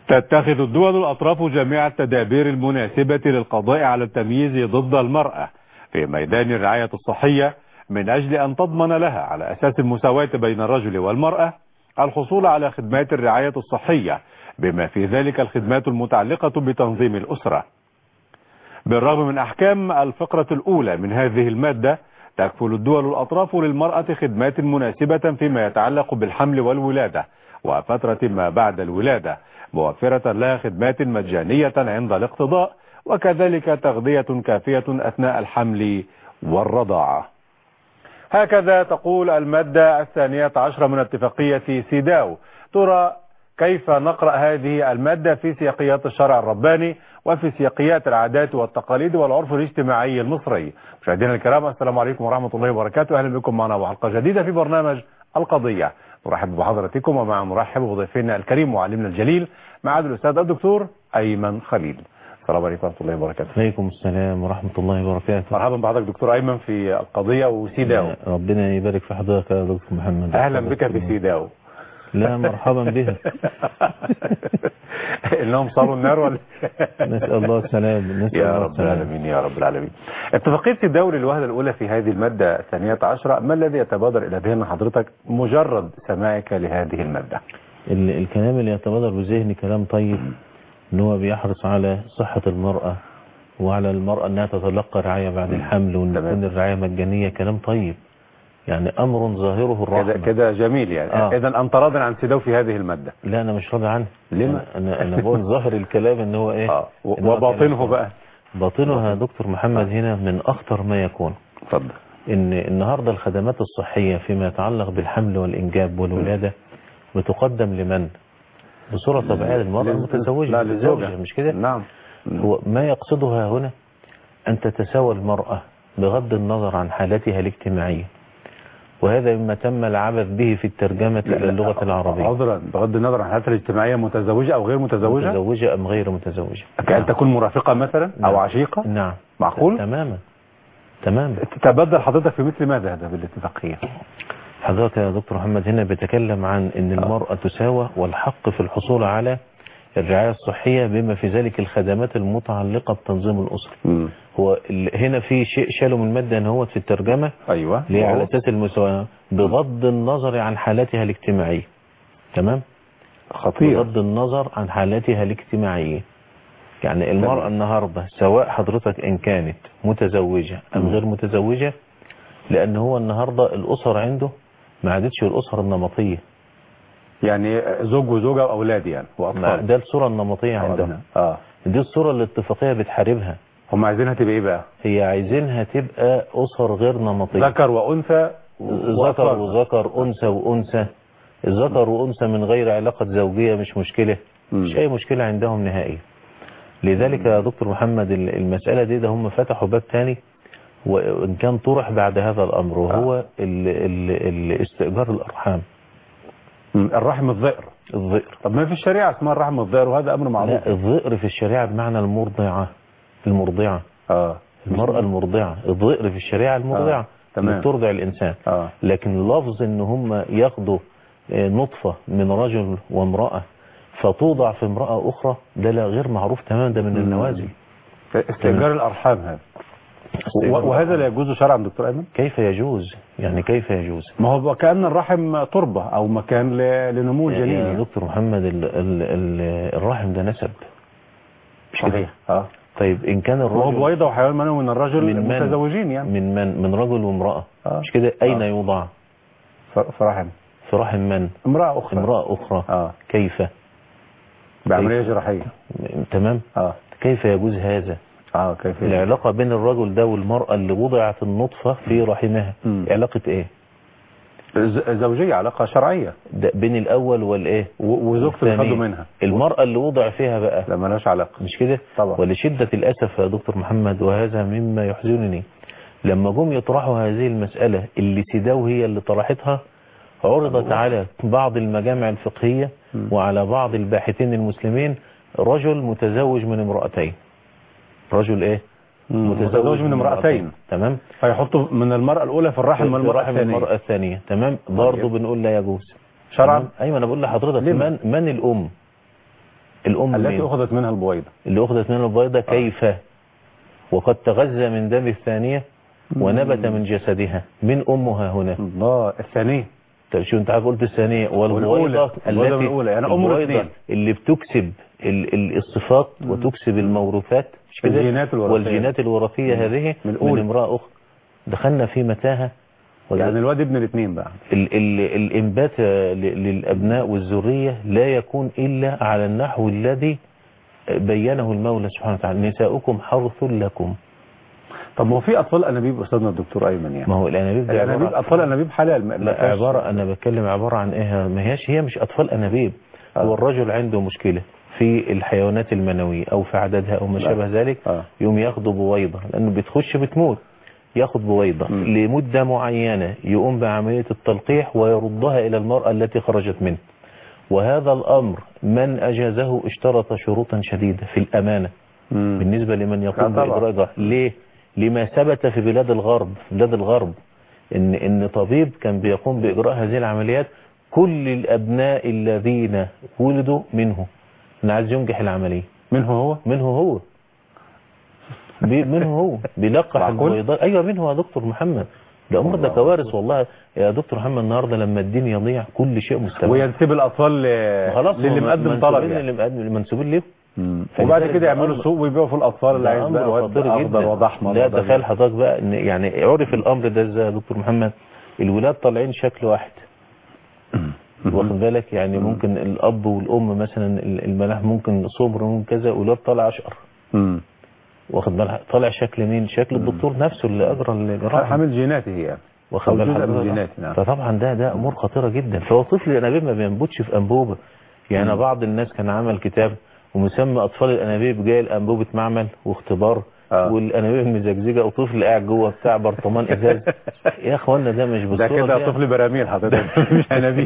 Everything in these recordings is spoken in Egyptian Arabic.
تتخذ الدول الأطراف جميع التدابير المناسبة للقضاء على التمييز ضد المرأة في ميدان الرعاية الصحية من أجل أن تضمن لها على أساس المساواة بين الرجل والمرأة الحصول على خدمات الرعاية الصحية بما في ذلك الخدمات المتعلقة بتنظيم الأسرة بالرغم من أحكام الفقرة الأولى من هذه المادة تكفل الدول الأطراف للمرأة خدمات مناسبة فيما يتعلق بالحمل والولادة وفترة ما بعد الولادة موفرة لها خدمات مجانية عند الاقتضاء وكذلك تغذية كافية أثناء الحمل والرضاعة هكذا تقول المادة الثانية عشرة من اتفاقية سيداو ترى كيف نقرأ هذه المادة في سياقيات الشرع الرباني وفي سياقيات العادات والتقاليد والعرف الاجتماعي المصري مشاهدينا الكرام السلام عليكم ورحمة الله وبركاته أهلا بكم معنا وحلقة جديدة في برنامج القضية نرحب بحضراتكم ومع نرحب بضيفنا الكريم وعلمنا الجليل معالي الأستاذ الدكتور أيمن خليل السلام عليكم ورحمة الله وبركاته عليكم السلام ورحمة الله وبركاته مرحبا بحضرتك دكتور أيمن في القضية وسيداو ربنا يبارك في حضرتك يا دكتور محمد أهلا بك في سيداو لا مرحبا بها انهم صاروا النار ولا نسأل الله السلام نسأل يا الله رب السلام. العالمين يا رب العالمين اتفاقية الدوري الوهلة الأولى في هذه المادة الثانية عشرة ما الذي يتبادر إلى ذهن حضرتك مجرد سماعك لهذه المادة ال- الكلام اللي يتبادر بذهني كلام طيب ان هو بيحرص على صحة المرأة وعلى المرأة انها تتلقى رعاية بعد الحمل وان تمام. تكون الرعاية مجانية كلام طيب يعني امر ظاهره كده الرحمة كده جميل يعني آه. إذا أنت راض عن سيداو في هذه المادة لا انا مش راضي عنه لما؟ انا انا, أنا بقول ظاهر الكلام ان هو ايه آه. و- إن هو وباطنه كلام- بقى باطنها يا دكتور محمد هنا من اخطر ما يكون اتفضل ان النهاردة الخدمات الصحية فيما يتعلق بالحمل والإنجاب والولادة بتقدم لمن بصورة طبيعية للمرأة لل- المتزوجة لا للزوجة للزوجة مش كده نعم هو ما يقصدها هنا أن تتساوى المرأة بغض النظر عن حالتها الاجتماعية وهذا مما تم العبث به في الترجمة لا، إلى لا، اللغة العربية عذرا بغض النظر عن حالتها الاجتماعية متزوجة أو غير متزوجة متزوجة أم غير متزوجة كأن تكون مرافقة مثلا أو نعم. عشيقة نعم معقول تماما تماما تتبدل حضرتك في مثل ماذا هذا بالاتفاقية حضرتك يا دكتور محمد هنا بيتكلم عن ان المرأة تساوى والحق في الحصول على الرعاية الصحية بما في ذلك الخدمات المتعلقة بتنظيم الأسرة مم. هو ال- هنا في شيء شالوا من المادة ان هو في الترجمة أيوة اللي هي على وهو- أساس المساواة بغض النظر عن حالتها الاجتماعية تمام خطير بغض النظر عن حالتها الاجتماعية يعني المرأة تمام. النهاردة سواء حضرتك إن كانت متزوجة أم مم. غير متزوجة لأن هو النهاردة الأسر عنده ما عادتش الأسر النمطية يعني زوج وزوجة وأولاد يعني ما وأطفال ده الصورة النمطية عندهم اه دي الصورة اللي الاتفاقية بتحاربها هم عايزينها تبقى ايه بقى هي عايزينها تبقى أسر غير نمطية ذكر وأنثى ذكر وأطفال. وذكر أنثى وأنثى الذكر وأنثى من غير علاقة زوجية مش مشكلة مم. مش أي مشكلة عندهم نهائيا لذلك يا دكتور محمد ال- المسألة دي ده هم فتحوا باب تاني وإن كان طرح بعد هذا الأمر وهو ال ال ال استئجار الأرحام مم. الرحم الظئر الظئر طب ما في الشريعة اسمها الرحم الظئر وهذا أمر معروف لا الظئر في الشريعة بمعنى المرضعة المرضعة اه المرأة المرضعة الظئر في الشريعة المرضعة آه، تمام. اللي بترضع الإنسان اه لكن لفظ ان هم ياخدوا آه، نطفة من رجل وامرأة فتوضع في امرأة أخرى ده لا غير معروف تماما ده من مم. النوازل استئجار الأرحام هذا و- وهذا لا يجوز شرعا دكتور أيمن كيف يجوز يعني كيف يجوز ما هو كأن الرحم تربة أو مكان ل- لنمو الجنين يا يعني. دكتور محمد ال ال ال الرحم ده نسب مش كده صحيح اه طيب إن كان وهو الرجل بويضة وحيوان منوي من الرجل من من؟ متزوجين يعني من من من رجل وامرأة آه. مش كده أين آه. يوضع ف- في رحم في رحم من امرأة أخرى امرأة أخرى اه كيف بعملية جراحية تمام اه كيف يجوز هذا اه كيف العلاقة بين الرجل ده والمرأة اللي وضعت النطفة في رحمها مم. علاقة ايه ز- زوجية علاقة شرعية ده بين الاول والايه و- وزوجته اللي والثاني. خدوا منها المرأة اللي وضع فيها بقى لا مالهاش علاقة مش كده طبعا. ولشدة الاسف يا دكتور محمد وهذا مما يحزنني لما جم يطرحوا هذه المسألة اللي سيداو هي اللي طرحتها عرضت على بعض المجامع الفقهية مم. وعلى بعض الباحثين المسلمين رجل متزوج من امرأتين رجل ايه متزوج من امرأتين تمام فيحطوا من المرأة الأولى في الرحم في والمرأة رحم الثانية المرأة الثانية تمام برضه طيب. بنقول لا يجوز شرعا تمام؟ ايوه انا بقول لحضرتك لما؟ من من الام الام التي مين؟ أخذت منها البويضة اللي اخذت منه البيضة كيف وقد تغذى من دم الثانية ونبت من جسدها من امها هنا الله الثانية طب شو انت عارف قلت الثانية والبويضة والأولى. البويضة الأولى. يعني أم البويضة الاثنين. اللي بتكسب ال- ال- الصفات وتكسب الموروثات مش كده؟ الجينات الوراثية. والجينات الوراثية هذه من من, الأولى. امرأة أخرى دخلنا في متاهة يعني الواد ابن الاثنين بقى ال ال الإنبات ل- للأبناء والذرية لا يكون إلا على النحو الذي بينه المولى سبحانه وتعالى نساؤكم حرث لكم طب ما هو في أطفال أنابيب أستاذنا الدكتور أيمن يعني ما هو الأنابيب دي الأنابيب عبارة أطفال أنابيب حلال ما- ما لا فيهاش- عبارة أنا بتكلم عبارة عن إيه ما هياش هي مش أطفال أنابيب آه. هو الرجل عنده مشكلة في الحيوانات المنوية أو في عددها أو ما لا. شابه ذلك آه. يوم ياخدوا بويضة لأنه بتخش بتموت ياخد بويضة مم. لمدة معينة يقوم بعملية التلقيح ويردها إلى المرأة التي خرجت منه وهذا الأمر من أجازه اشترط شروطا شديدة في الأمانة مم. بالنسبة لمن يقوم آه طبعا. بإجراء جراحة ليه؟ لما ثبت في بلاد الغرب في بلاد الغرب إن إن طبيب كان بيقوم بإجراء هذه العمليات كل الأبناء الذين ولدوا منه إن عايز ينجح العملية منه هو منه هو بي منه هو بيلقح معقول؟ البيضاء أيوة منه يا دكتور محمد ده أمر ده الله. كوارث والله يا دكتور محمد النهاردة لما الدين يضيع كل شيء مستمر وينسب الأطفال ل- خلاص للي هم مقدم طلب منسوبين يعني اللي مقدم منسوبين ليه مم. فلذلك وبعد ده كده يعملوا أمر- سوق ويبيعوا في الأطفال اللي ده عايز بقى امر واد خطير أخضر جدا واد أحمر لا واد أبيض. تخيل حضرتك بقى ان يعني عرف الامر ده ازاي يا دكتور محمد الولاد طالعين شكل واحد واخد بالك يعني ممكن الاب والام مثلا الملاح ممكن سمر ممكن كذا والولاد طالع اشقر مم. واخد بالك طالع شكل مين شكل الدكتور نفسه اللي اجرى الجراحه حامل جيناته يعني واخد أو بال جزء من حضرتك؟ جيناتي نعم فطبعا ده ده امور خطيره جدا فهو طفل الانابيب ما بينبتش في انبوبه يعني بعض الناس كان عمل كتاب ومسمى اطفال الانابيب جاي الانبوبه معمل واختبار آه. والانابيب مزجزجه وطفل قاعد جوه بتاع برطمان ازاز يا اخوانا ده مش ده بالصوره كده دي. طفل براميل حضرتك مش أنابيب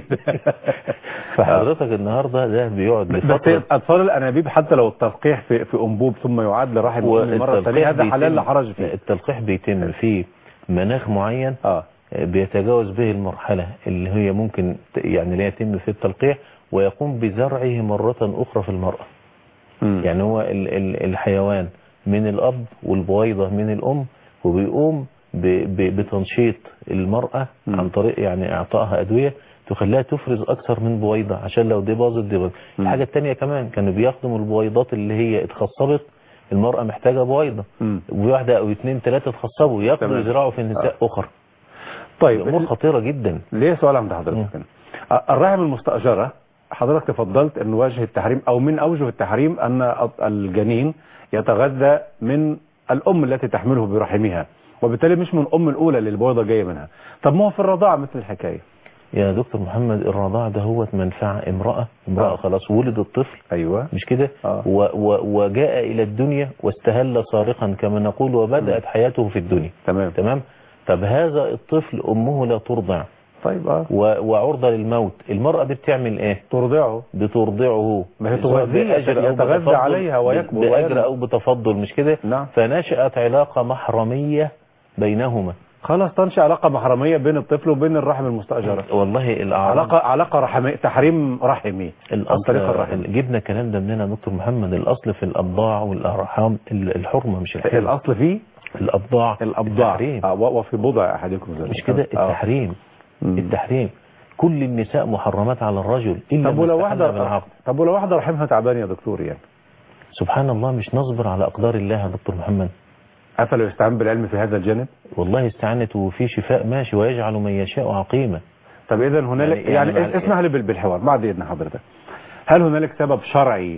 فحضرتك النهارده ده بيقعد بس لفتره أطفال الأنابيب حتى لو التلقيح في في أنبوب ثم يعاد لرحم الأم مرة ثانية هذا حلال لا حرج فيه التلقيح بيتم في مناخ معين اه بيتجاوز به المرحلة اللي هي ممكن ت- يعني لا يتم في التلقيح ويقوم بزرعه مرة أخرى في المرأة مم. يعني هو ال ال الحيوان من الأب والبويضة من الأم وبيقوم ب- ب- بتنشيط المرأة مم. عن طريق يعني إعطائها أدوية تخليها تفرز أكثر من بويضة عشان لو دي باظت دي باظت مم. الحاجة التانية كمان كانوا بيخدموا البويضات اللي هي اتخصبت المرأة محتاجة بويضة مم. وواحدة أو اتنين تلاتة اتخصبوا ياخدوا تمام. يزرعوا في نساء أخرى طيب أمور خطيرة جدا ليه سؤال عند حضرتك هنا أ- الرحم المستأجرة حضرتك تفضلت ان وجه التحريم او من اوجه التحريم ان أط- الجنين يتغذى من الام التي تحمله برحمها وبالتالي مش من الام الاولى اللي البويضه جايه منها طب ما هو في الرضاعه مثل الحكايه يا دكتور محمد الرضاعة ده هو منفعة امرأة امرأة آه. خلاص ولد الطفل ايوه مش كده آه. و و وجاء إلى الدنيا واستهل صارخا كما نقول وبدأت حياته في الدنيا تمام تمام طب هذا الطفل أمه لا ترضع طيب اه و- وعرضة للموت المرأة دي بتعمل ايه ترضعه بترضعه ما هي سواء تغذية، بأجر أو يتغذى بتفضل- عليها ويكبر بأجر وينمو. أو بتفضل مش كده نعم فنشأت علاقة محرمية بينهما خلاص تنشا علاقه محرميه بين الطفل وبين الرحم المستاجره والله الأعراض علاقه علاقه رحمي تحريم رحمي عن طريق الرحم الأصل جبنا الكلام ده منين يا دكتور محمد الأصل في الأبضاع والأرحام ال- الحرمة مش الحل الاصل فيه الأبضاع الابضاع التحريم آه، و- وفي بضع احدكم ذلك مش كده آه. التحريم مم. التحريم كل النساء محرمات على الرجل إلا طب ما ولو استحل واحده بالعقد طب ولو واحده رحمها تعبان يا دكتور يعني سبحان الله مش نصبر على أقدار الله يا دكتور محمد افلا يستعان بالعلم في هذا الجانب والله استعنت وفي شفاء ماشي ويجعل من يشاء عقيما طب اذا هنالك يعني- يعني, يعني مع- اسمح لي بال- بالحوار بعد اذن حضرتك هل هنالك سبب شرعي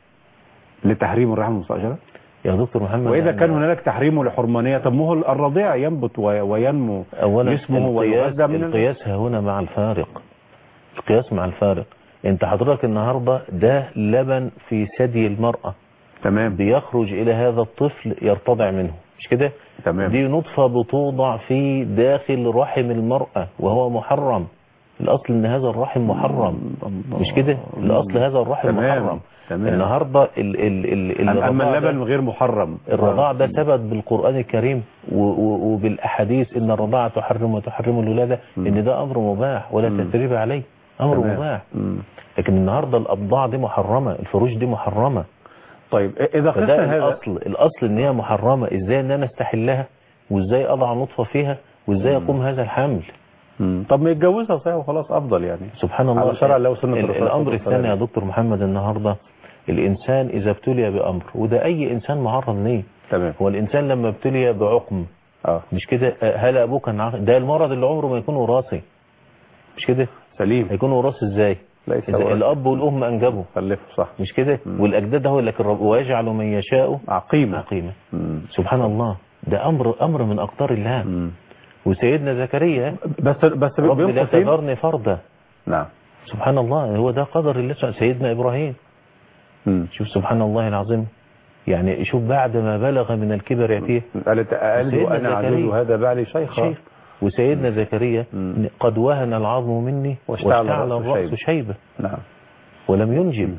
لتحريم الرحم المستأجرة يا دكتور محمد واذا أنا- كان هنالك تحريمه لحرمانية طب ما هو الرضيع ينبت وي- وينمو اولا جسمه القياس ويغذى من ال- القياس هنا مع الفارق القياس مع الفارق انت حضرتك النهاردة ده لبن في ثدي المرأة تمام بيخرج الى هذا الطفل يرتضع منه مش كده تمام دي نطفة بتوضع في داخل رحم المرأة وهو محرم الاصل ان هذا الرحم محرم مش كده الاصل هذا الرحم تمام. محرم تمام. النهاردة ال ال ال اما الرضاعة ده- اللبن غير محرم الرضاع ده ثبت بالقرآن الكريم و- و- وبالأحاديث إن الرضاعة تحرم وتحرم الولادة مم. إن ده أمر مباح ولا مم. تثريب عليه امر تمام. مباح مم. لكن النهارده الابضاع دي محرمه الفروج دي محرمه طيب اذا فده قسنا هذا الاصل الاصل ان هي محرمه ازاي ان انا استحلها وازاي اضع نطفه فيها وازاي يقوم هذا الحمل مم. طب ما يتجوزها صحيح وخلاص افضل يعني سبحان الله على شرع الله وسنة ال- الرسول الامر صلى الله عليه الثاني يا وسلم. دكتور محمد النهارده الانسان اذا ابتلي بامر وده اي انسان معرض ليه تمام هو الانسان لما ابتلي بعقم اه مش كده آه، هل ابوه كان عاقل ده المرض اللي عمره ما يكون وراثي مش كده سليم هيكون وراثي ازاي ليس إذا وراثي. الاب والام انجبوا خلفه صح مش كده والاجداد هو لكن رب ويجعل من يشاء عقيمة عقيمه مم. سبحان الله ده امر امر من اقدار الله مم. وسيدنا زكريا بس بس رب بين لا قوسين تذرني فردا نعم سبحان الله هو ده قدر الله سبحانه. سيدنا ابراهيم مم. شوف سبحان الله العظيم يعني شوف بعد ما بلغ من الكبر يأتيه قالت قال سيدنا وانا عجوز زكريا. وهذا بعلي شيخا شيخ وسيدنا زكريا مم. قد وهن العظم مني واشتعل واشتعل الرأس الرأس شيبة نعم ولم ينجب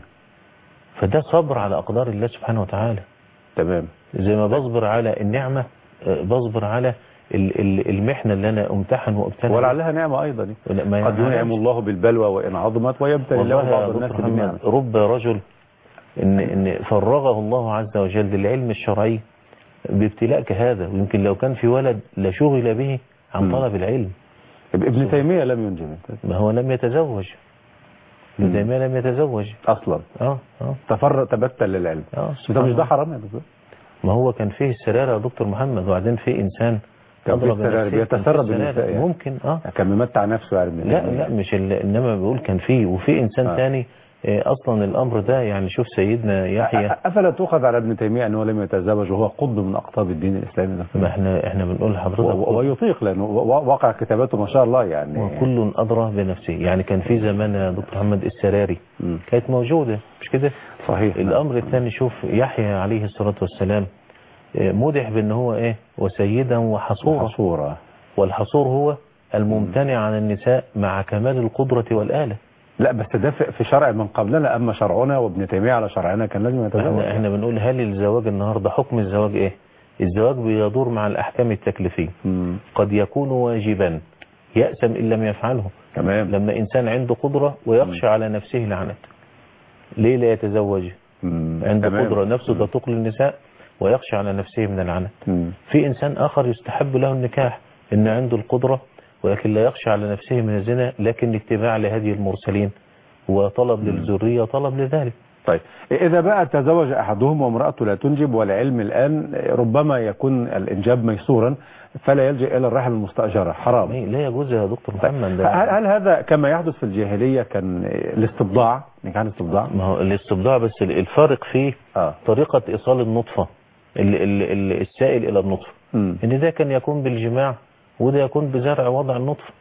فده صبر على أقدار الله سبحانه وتعالى تمام زي ما بصبر على النعمة آه، بصبر على ال- ال- المحنة اللي أنا أمتحن وأبتلى ولعلها نعمة أيضا ولا- ما قد يعلمش. ينعم الله بالبلوى وإن عظمت ويبتلي الله والله يا بعض دكتور الناس بنعم محمد رب رجل إن, إن فرغه الله عز وجل للعلم الشرعي بابتلاء كهذا ويمكن لو كان في ولد لشغل به عن مم. طلب العلم ابن تيمية لم ينجب ما هو لم يتزوج مم. ابن تيمية لم يتزوج أصلا اه اه تفر تبتل للعلم اه ده سبحان مش ده الله. حرام يا دكتور ما هو كان فيه السرارة يا دكتور محمد وبعدين في إنسان كان فيه أضرب السرارة، نفسه، كان بيتسرب فيه بالنساء السرارة. يعني. ممكن اه كان ممتع نفسه يعني ابن لا تيمية. لا مش ال... انما بقول كان فيه وفي انسان آه. آه. تاني آه، اصلا الامر ده يعني شوف سيدنا يحيى أ- أفلا تؤخذ على ابن تيمية أنه لم يتزوج وهو قطب من أقطاب الدين الإسلامي ده ما احنا احنا بنقول لحضرتك و- و- ويطيق لأنه و- واقع كتاباته ما شاء الله يعني وكل ادرى بنفسه يعني كان في زمان يا دكتور محمد السراري مم. كانت موجوده مش كده صحيح الامر الثاني شوف يحيى عليه الصلاه والسلام آه، مدح بان هو ايه وسيدا وحصورا صورة والحصور هو الممتنع عن النساء مع كمال القدرة والآلة لا بس ده في في شرع من قبلنا أما شرعنا وابن تيمية على شرعنا كان لازم يتزوج احنا, احنا بنقول هل الزواج النهاردة حكم الزواج ايه الزواج بيدور مع الأحكام التكليفية مم. قد يكون واجبا يأسم إن لم يفعله تمام لما إنسان عنده قدرة ويخشى على نفسه لعنة ليه لا يتزوج مم. عنده تمام. قدرة نفسه تطوق للنساء ويخشى على نفسه من اللعنة مم. في إنسان آخر يستحب له النكاح إن عنده القدرة ولكن لا يخشى على نفسه من الزنا لكن اتباع لهدي المرسلين وطلب للذرية طلب لذلك طيب إذا بقى تزوج أحدهم وامرأته لا تنجب والعلم الآن ربما يكون الإنجاب ميسورا فلا يلجأ إلى الرحم المستأجرة حرام لا يجوز يا دكتور محمد هل, ده هل هذا كما يحدث في الجاهلية كان الاستبضاع نكاح الاستبضاع ما هو الاستبضاع بس الفارق فيه آه. طريقة إيصال النطفة ال- ال- ال- السائل إلى النطفة مم. إن ده كان يكون بالجماع وده يكون بزرع وضع النطفة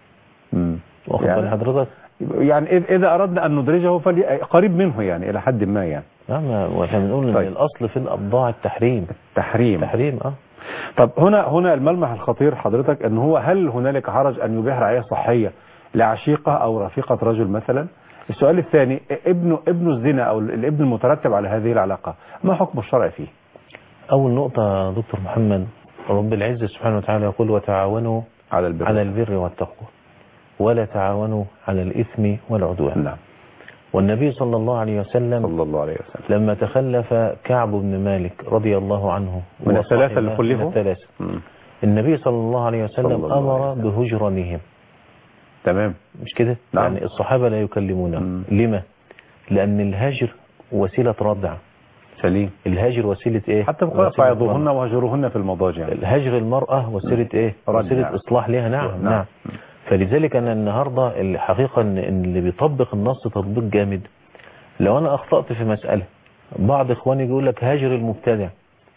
مم. واخد يعني- بال حضرتك يعني إذ- إذا أردنا أن ندرجه فلي قريب منه يعني إلى حد ما يعني أما واحنا بنقول إن طيب. الأصل في الأبضاع التحريم تحريم تحريم اه طب هنا هنا الملمح الخطير حضرتك ان هو هل هنالك حرج ان يبيح رعايه صحيه لعشيقه او رفيقه رجل مثلا السؤال الثاني ابن ابن الزنا او الابن المترتب على هذه العلاقه ما حكم الشرع فيه أول نقطة يا دكتور محمد رب العزة سبحانه وتعالى يقول وتعاونوا على البر على البر والتقوى ولا تعاونوا على الإثم والعدوان نعم والنبي صلى الله عليه وسلم صلى الله عليه وسلم لما تخلف كعب بن مالك رضي الله عنه من وصاحبه- الثلاثة اللي خلفوا؟ من الثلاثة مم. النبي صلى الله عليه صلى وسلم الله أمر عليه وسلم. بهجرانهم تمام مش كده نعم. يعني الصحابة لا يكلمونه مم. لما لأن الهجر وسيلة ردع سليم الهجر وسيلة ايه حتى بقى وسيلة فاعظوهن ردع. وهجروهن في المضاجع الهجر المرأة وسيلة ايه ردع. وسيلة اصلاح ليها نعم نعم. نعم, فلذلك انا النهاردة الحقيقة ان إن اللي بيطبق النص تطبيق جامد لو انا اخطأت في مسألة بعض اخواني يقول لك هاجر المبتدع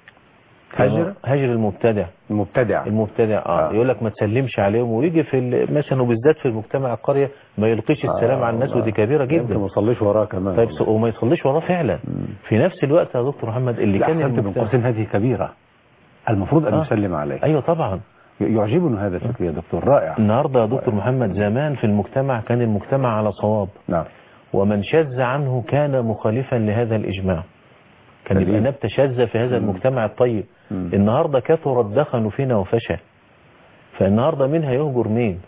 هاجر؟ هاجر المبتدع المبتدع المبتدع اه, آه. يقول لك ما تسلمش عليهم ويجي في ال- مثلا وبالذات في المجتمع القرية ما يلقيش السلام آه، على الناس والله. ودي كبيرة يمكن جدا ما يصليش وراه كمان طيب س- وما يصليش وراه فعلا في نفس الوقت يا دكتور محمد اللي لا كان أحسنت من المبتدع قوسين هذه كبيرة المفروض أن آه. يسلم عليه ايوه طبعا يعجبني هذا الفكر يا دكتور رائع النهارده يا دكتور محمد زمان في المجتمع كان المجتمع على صواب نعم ومن شذ عنه كان مخالفا لهذا الإجماع كان سليم. يبقى نبتة شاذة في هذا المجتمع الطيب مم. النهاردة كثر الدخن فينا وفشى فالنهاردة مين هيهجر مين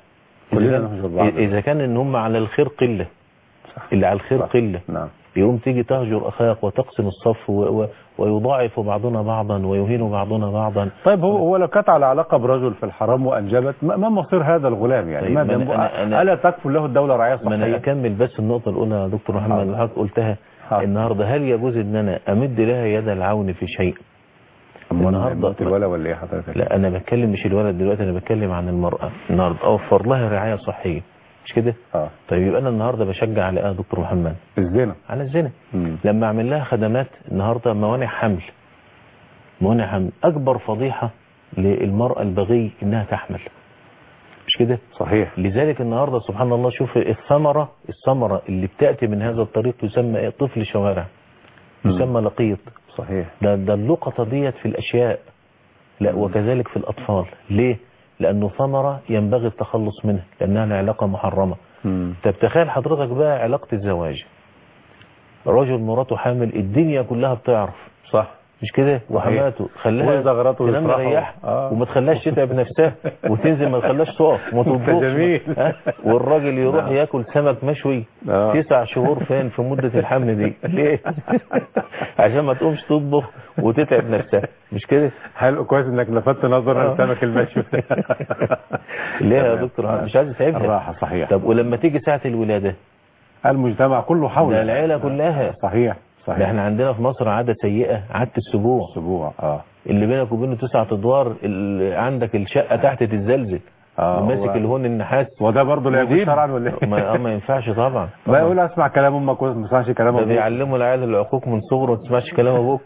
إذا كلنا كان, نهجر بعض إذا كان إن هم على الخير قلة صح. اللي على الخير صح. قلة نعم يقوم تيجي تهجر أخاك وتقسم الصف و... و... ويضاعف بعضنا بعضا ويهين بعضنا بعضا طيب هو هو لو كانت على علاقه برجل في الحرام وانجبت ما ما مصير هذا الغلام يعني طيب، ما ما أنا- ذنبه أنا- أنا- الا تكفل له الدوله رعايه ما أنا صحيه أكمل بس النقطة الأولى يا دكتور محمد حاضر. اللي حضرتك قلتها حاضر. النهاردة هل يجوز إن أنا أمد لها يد العون في شيء النهارده النهاردة- الولا ولا ايه حضرتك لا أنا بتكلم مش الولد دلوقتي أنا بتكلم عن المرأة النهاردة أوفر لها رعاية صحية مش كده اه طيب يبقى أنا النهاردة بشجع على إيه يا دكتور محمد الزنا على الزنا مم. لما اعمل لها خدمات النهارده موانع حمل موانع حمل اكبر فضيحه للمراه البغي انها تحمل مش كده صحيح لذلك النهارده سبحان الله شوف الثمره الثمره اللي بتاتي من هذا الطريق تسمى إيه؟ طفل شوارع مم. يسمى لقيط صحيح ده ده اللقطه ديت في الاشياء لا وكذلك في الاطفال ليه لانه ثمره ينبغي التخلص منها لانها علاقه محرمه مم. طب تخيل حضرتك بقى علاقه الزواج رجل مراته حامل الدنيا كلها بتعرف صح مش كده وحماته خلاها وإذا غرته تنام يفرحوا. مريح آه. وما تخليهاش تتعب نفسها وتنزل ما تخليهاش تقف وما أنت تطبخش جميل. ها؟ والراجل يروح نعم. ياكل سمك مشوي آه. تسع شهور فين في مدة الحمل دي ليه عشان ما تقومش تطبخ وتتعب نفسها مش كده حلو كويس انك لفتت نظرنا آه. لسمك المشوي ليه يا تمام. دكتور مش عايز تتعبها الراحه صحيح طب ولما تيجي ساعة الولادة المجتمع كله حول ده العيلة كلها صحيح ده صحيح احنا عندنا في مصر عادة سيئة عادة السبوع اسبوع اه اللي بينك وبينه تسعة ادوار اللي عندك الشقة تحت تتزلزل اه وماسك هو- الهون النحاس وده برضه لا يجوز مدير. شرعا ولا ايه؟ ما, آه ما ينفعش طبعا لا يقول اسمع كلام امك وما تسمعش كلام ده ابوك بيعلموا العيال العقوق من صغره ما تسمعش كلام ابوك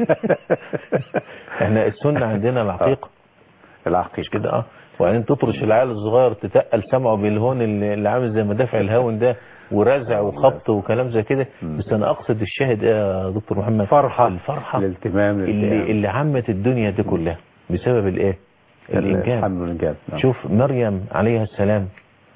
احنا السنة عندنا العقيقة العقيق مش كده اه وبعدين تطرش العيال الصغير تتقل سمعه بالهون اللي اللي عامل زي مدافع الهون ده ورزع وخبط وكلام زي كده بس انا اقصد الشاهد ايه يا دكتور محمد فرحة الفرحة الالتمام اللي اللي عمت الدنيا دي كلها بسبب الايه الانجاب الحمل والانجاب نعم. شوف مريم عليها السلام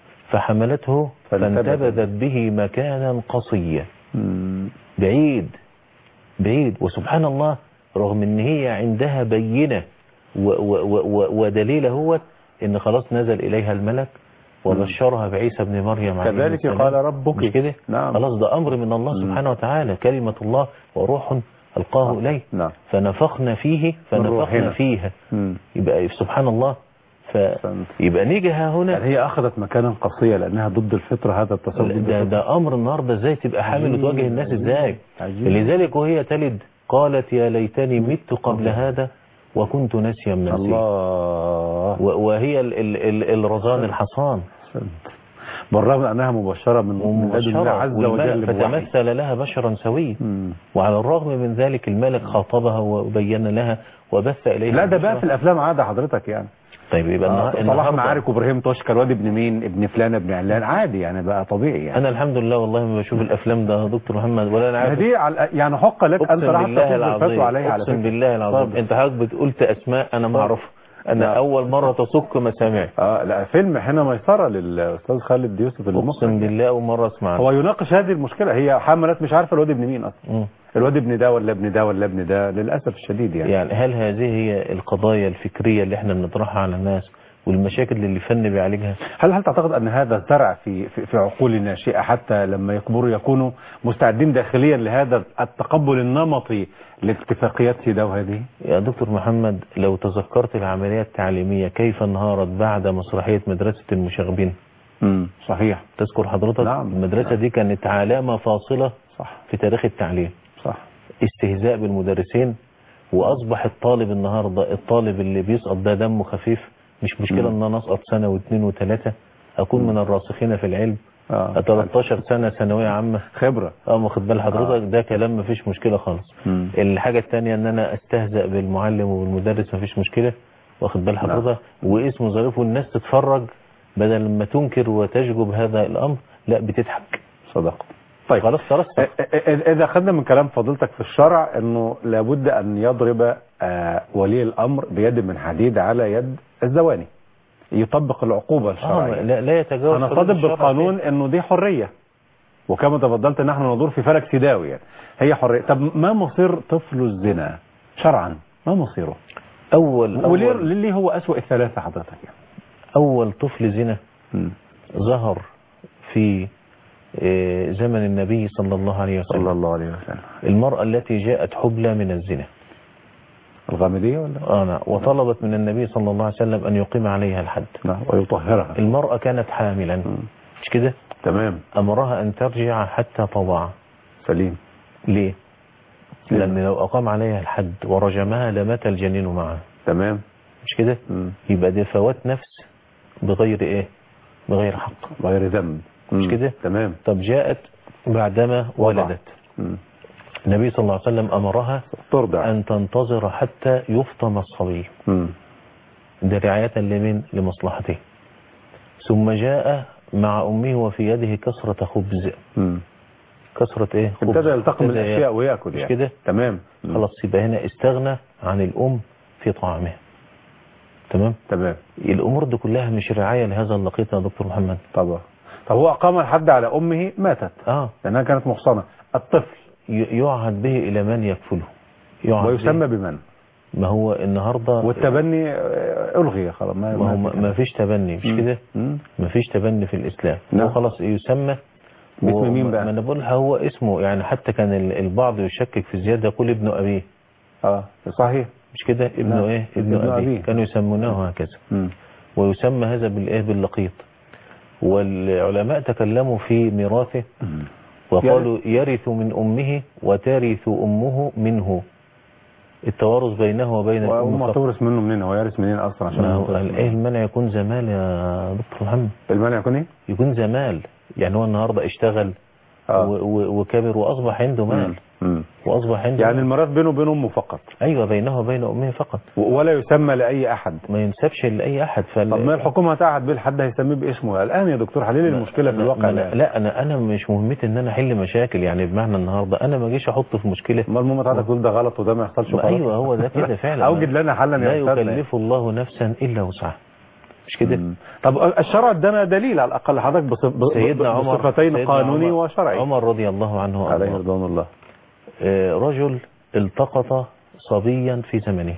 فحملته فانتبذت. فانتبذت به مكانا قصيا مم. بعيد بعيد وسبحان الله رغم ان هي عندها بينة و و و و ودليل هو ان خلاص نزل اليها الملك وبشرها بعيسى ابن مريم عليه كذلك السلام. قال ربك. مش كده نعم. خلاص ده امر من الله سبحانه وتعالى كلمة الله وروح القاه اليه نعم فنفخنا فيه روحنا. فنفخنا فيها مم. يبقى سبحان الله فهمت. فيبقى نيجي ها هنا يعني هي اخذت مكانا قصيا لانها ضد الفطره هذا التصور ضد ده, الفطرة. ده امر النهارده ازاي تبقى حامل عجيب. وتواجه الناس ازاي عجيب. لذلك وهي تلد قالت يا ليتني مت قبل هذا وكنت نسيا منسيا الله و- وهي ال ال ال الرزان الحصان أحسنت. بالرغم انها مبشره من من لدن الله عز وجل والملك بوحي. فتمثل لها بشرا سويا مم. وعلى الرغم من ذلك الملك خاطبها وبين لها وبث اليها لا ده بقى البشرى. في الافلام عاده حضرتك يعني طيب يبقى آه، النها- صلاح النهاردة- معارك وابراهيم توشكا الواد ابن مين ابن فلان ابن علان عادي يعني بقى طبيعي يعني انا الحمد لله والله ما بشوف الافلام ده يا دكتور محمد ولا انا عارف دي على يعني حق لك انت اقسم راح بالله تقول العظيم الفتوى عليها على اقسم فكره بالله العظيم اتفضل. انت حضرتك بتقولت اسماء انا ما اعرفها انا نعم. اول مره تسك مسامعي اه لا فيلم حين ميسره للاستاذ خالد يوسف اقسم المخرج بالله اول مره اسمع هو يناقش هذه المشكله هي حملت مش عارفه الواد ابن مين اصلا مم. الواد ابن ده ولا ابن ده ولا ابن ده للاسف الشديد يعني, يعني هل هذه هي القضايا الفكريه اللي احنا بنطرحها على الناس والمشاكل اللي الفن بيعالجها هل هل تعتقد ان هذا زرع في في, في عقول الناشئه حتى لما يكبروا يكونوا مستعدين داخليا لهذا التقبل النمطي لاتفاقيات سيداو هذه؟ يا دكتور محمد لو تذكرت العمليه التعليميه كيف انهارت بعد مسرحيه مدرسه المشاغبين امم صحيح تذكر حضرتك نعم. المدرسه دي كانت علامه فاصله صح في تاريخ التعليم صح استهزاء بالمدرسين واصبح الطالب النهارده الطالب اللي بيسقط ده دمه خفيف مش مشكله ان انا اسقط سنه واثنين وثلاثه اكون من الراسخين في العلم اه 13 سنه ثانويه عامه خبره اه واخد بال حضرتك ده كلام مفيش مشكله خالص مم. الحاجه الثانيه ان انا استهزأ بالمعلم وبالمدرس مفيش مشكله واخد بال حضرتك واسمه ظريف والناس تتفرج بدل ما تنكر وتشجب هذا الامر لا بتضحك صدقت طيب خلاص خلاص إ- إ- اذا اخذنا من كلام فضيلتك في الشرع انه لابد ان يضرب آه، ولي الامر بيد من حديد على يد الزواني يطبق العقوبه آه الشرعيه لا, لا يتجاوز انا حدود صادم الشرع بالقانون انه دي حريه وكما تفضلت نحن ندور في فلك سيداوي يعني هي حريه طب ما مصير طفل الزنا شرعا ما مصيره اول وليه اول, ليه هو اسوأ الثلاثه حضرتك يعني أول طفل زنا مم. ظهر في آه، زمن النبي صلى الله عليه وسلم صلى الله عليه وسلم المرأة التي جاءت حبلى من الزنا الغامدية ولا آه، نعم. وطلبت من النبي صلى الله عليه وسلم أن يقيم عليها الحد نعم ويطهرها المرأة كانت حاملا مم. مش كده تمام أمرها أن ترجع حتى تضع سليم ليه لأن لو أقام عليها الحد ورجمها لمات الجنين معها تمام مش كده مم. يبقى دي فوات نفس بغير إيه بغير حق غير ذنب مش مم. كده؟ تمام طب جاءت بعدما وضع. ولدت مم. النبي صلى الله عليه وسلم أمرها ترضع أن تنتظر حتى يفطم الصبي مم. ده رعاية لمن لمصلحته ثم جاء مع أمه وفي يده كسرة خبز مم. كسرة إيه خبز ابتدى يلتقم ابتدى الاشياء وياكل مش يعني كده تمام مم. خلاص يبقى هنا استغنى عن الأم في طعامها تمام تمام الأمور دي كلها مش رعاية لهذا اللقيط يا دكتور محمد طبعا طب هو اقام الحد على امه ماتت آه لانها كانت محصنه الطفل ي- يعهد به إلى من يكفله يعهد ويسمى به بمن ما هو النهاردة والتبني آه، الغي خلاص ما ما هو ما ما فيش تبني مش كده مم. ما فيش تبني في الإسلام نعم. هو خلاص يسمى باسم و- مين بقى؟ ما انا بقول هو اسمه يعني حتى كان ال- البعض يشكك في زيادة يقول ابن أبيه اه صحيح مش كده ابن نعم. ايه ابن, ابن أبيه. أبيه. كانوا يسمونه هكذا مم. ويسمى هذا بالايه باللقيط والعلماء تكلموا في ميراثه مم. وقالوا يرث من أمه وترث أمه منه التوارث بينه وبين الأم وما فقط تورث منه منين هو يرث منين اصلا عشان ما هو يورث ايه المنع يكون زمال يا دكتور محمد المانع يكون ايه؟ يكون زمال يعني هو النهارده اشتغل آه. و- و- وكبر واصبح عنده مال مم. واصبح عنده يعني مال. الميراث بينه وبين امه فقط ايوه بينه وبين امه فقط و- ولا يسمى لاي احد ما ينسبش لاي احد فال... طب ما الحكومه هتقعد بيه لحد هيسميه باسمه الان يا دكتور حليل المشكله في لا- الواقع ما- الآن. لا انا انا مش مهمتي ان انا احل مشاكل يعني بمعنى النهارده انا ما اجيش احط في مشكله ما المهم تعالى تقول ده غلط وده ما يحصلش ما وخلاص. ايوه هو ده كده فعلا اوجد لنا حلا لا يا أستاذنا. يكلف الله نفسا الا وسعها مش كده مم. طب الشرع ادانا دليل على الاقل حضرتك بص- ب- سيدنا ب- عمر بصفتين سيدنا قانوني عمر- وشرعي عمر رضي الله عنه عليه وارضاه رضوان الله آه، رجل التقط صبيا في زمنه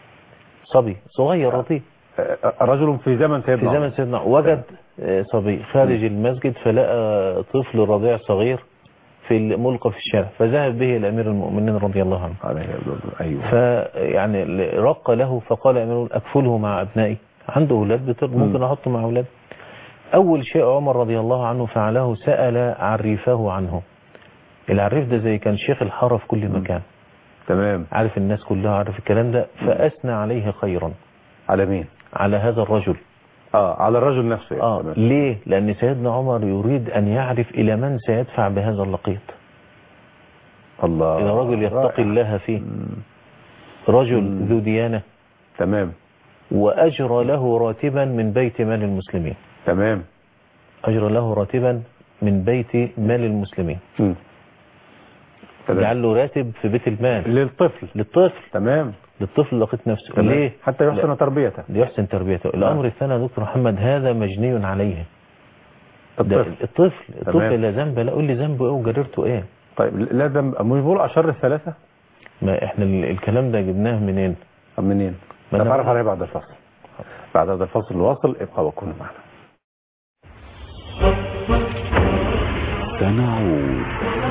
صبي صغير رضيع آه، رجل في زمن سيدنا في عمر. زمن سيدنا عمر. وجد آه، صبي خارج المسجد فلقى طفل رضيع صغير في ملقى في الشارع فذهب به الى امير المؤمنين رضي الله عنه عليه رضوان الله ايوه فيعني رق له فقال يا امير المؤمنين اكفله مع ابنائي عنده اولاد بتر ممكن احطه مع اولاد اول شيء عمر رضي الله عنه فعله سال عريفه عنه العريف ده زي كان شيخ الحاره في كل مكان تمام عارف الناس كلها عارف الكلام ده فاثنى عليه خيرا على مين على هذا الرجل اه على الرجل نفسه يعني. اه تمام. ليه لان سيدنا عمر يريد ان يعرف الى من سيدفع بهذا اللقيط الله اذا رجل يتقي رائع. الله فيه مم. رجل مم. ذو ديانه تمام واجرى له راتبا من بيت مال المسلمين تمام أجر له راتبا من بيت مال المسلمين مم. تمام جعل له راتب في بيت المال للطفل للطفل تمام للطفل لقيت نفسه تمام. ليه حتى يحسن لا. تربيته ليحسن تربيته الأمر الثاني يا دكتور محمد هذا مجني عليه ده الطفل الطفل تمام. الطفل لا ذنب لا قول لي ذنبه ايه وجريرته ايه طيب لا ذنب مش بقول اشر الثلاثه ما احنا ال- الكلام ده جبناه منين طب منين ما أنا نتعرف بقول- عليه بعد الفصل بعد هذا الفصل الواصل ابقى وكونوا معنا سنعود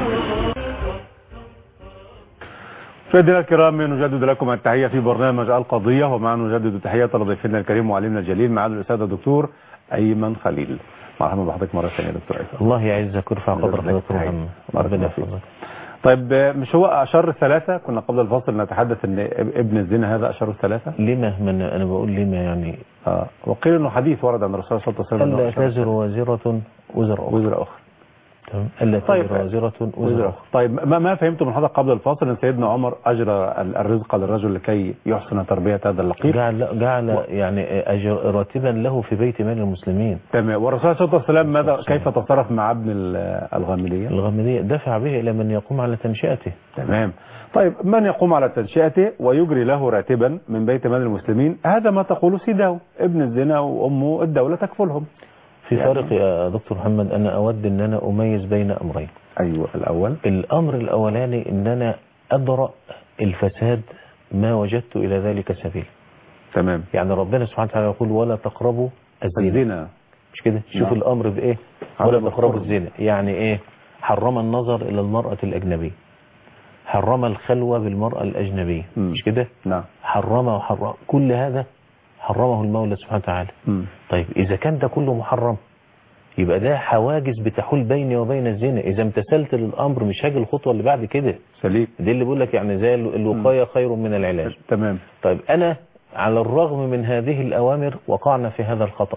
مشاهدينا الكرام نجدد لكم التحية في برنامج القضية ومعنا نجدد تحية لضيفنا الكريم وعلمنا الجليل معالي الأستاذ الدكتور أيمن خليل مرحبا بحضرتك مرة ثانية يا دكتور أيمن الله يعزك ويرفع قدرك يا دكتور تحية. محمد بارك ربنا الله فيك. يحفظك طيب آه، مش هو أشر الثلاثة كنا قبل الفصل نتحدث أن ابن الزنا هذا أشر الثلاثة لما من انا بقول لما يعني آه. وقيل أنه حديث ورد عن الرسول صلى الله عليه وسلم أنه الا أشر تزر وازرة وزر اخرى وزر أخرى تمام الا طيب. تزر وازرة وزر وزر اخرى أخرى طيب ما, ما فهمت من حضرتك قبل الفاصل أن سيدنا عمر أجرى ال- الرزق للرجل لكي يحسن تربية هذا اللقيط جعل جعل يعني أجر راتبا له في بيت مال المسلمين تمام والرسول صلى الله عليه وسلم ماذا كيف تصرف مع ابن ال- الغامدية الغامدية دفع به إلى من يقوم على تنشئته تمام طيب من يقوم على تنشئته ويجري له راتبا من بيت مال المسلمين هذا ما تقول سيداو ابن الزنا وامه الدولة تكفلهم في يعني- فرق يا دكتور محمد أنا أود أن أنا أميز بين أمرين ايوه الاول الأمر الأولاني أن أنا أدرأ الفساد ما وجدت إلى ذلك سبيل تمام يعني ربنا سبحانه وتعالى يقول ولا تقربوا الزنا الزنا مش كده شوف نعم. الامر بايه على ولا تقربوا الحرم. الزنا يعني ايه حرم النظر الى المرأة الاجنبية حرم الخلوة بالمرأة الاجنبية مم. مش كده نعم حرم وحرم كل هذا حرمه المولى سبحانه وتعالى مم. طيب إذا كان ده كله محرم يبقى ده حواجز بتحول بيني وبين الزنا إذا امتثلت للأمر مش هاجي الخطوة اللي بعد كده سليم دي اللي بقول لك يعني زي ال- الوقاية خير من العلاج تمام طيب أنا على الرغم من هذه الأوامر وقعنا في هذا الخطأ